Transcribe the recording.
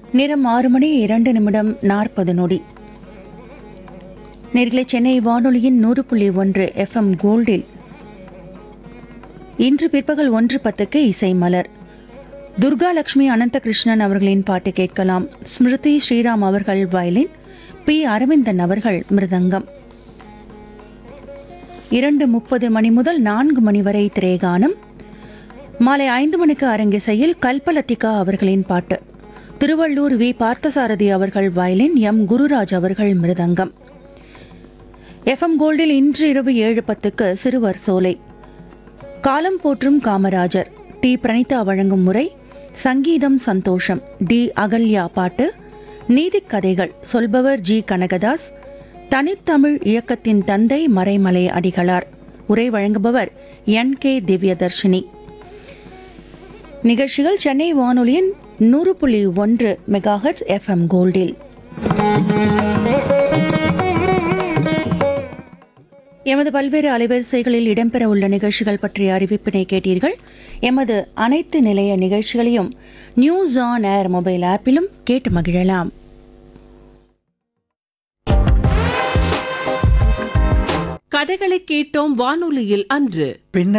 நேரம் ஆறு மணி இரண்டு நிமிடம் நாற்பது நொடி நேர்களை சென்னை வானொலியின் நூறு புள்ளி ஒன்று எஃப்எம் கோல்டில் இன்று பிற்பகல் ஒன்று பத்துக்கு இசை மலர் துர்கா லட்சுமி அனந்தகிருஷ்ணன் அவர்களின் பாட்டு கேட்கலாம் ஸ்மிருதி ஸ்ரீராம் அவர்கள் வயலின் பி அரவிந்தன் அவர்கள் மிருதங்கம் இரண்டு முப்பது மணி முதல் நான்கு மணி வரை திரேகானம் மாலை ஐந்து மணிக்கு அரங்கிசையில் கல்பலத்திகா அவர்களின் பாட்டு திருவள்ளூர் வி பார்த்தசாரதி அவர்கள் வயலின் எம் குருராஜ் அவர்கள் மிருதங்கம் எஃப்எம் கோல்டில் இன்று இரவு ஏழு பத்துக்கு சிறுவர் சோலை காலம் போற்றும் காமராஜர் டி பிரணீதா வழங்கும் முறை சங்கீதம் சந்தோஷம் டி அகல்யா பாட்டு நீதிக் கதைகள் சொல்பவர் ஜி கனகதாஸ் தனித்தமிழ் இயக்கத்தின் தந்தை மறைமலை அடிகளார் உரை வழங்குபவர் என் கே திவ்யதர்ஷினி நிகழ்ச்சிகள் சென்னை வானொலியின் நூறு புள்ளி ஒன்று மெகாஹெட்ஸ் எஃப்எம் கோல்டில் எமது பல்வேறு அலைவரிசைகளில் இடம்பெறவுள்ள நிகழ்ச்சிகள் பற்றிய அறிவிப்பினை கேட்டீர்கள் எமது அனைத்து நிலைய நிகழ்ச்சிகளையும் நியூஸ் ஆன் ஏர் மொபைல் ஆப்பிலும் கேட்டு மகிழலாம் கதைகளை கேட்டோம் வானொலியில் அன்று பின்னர்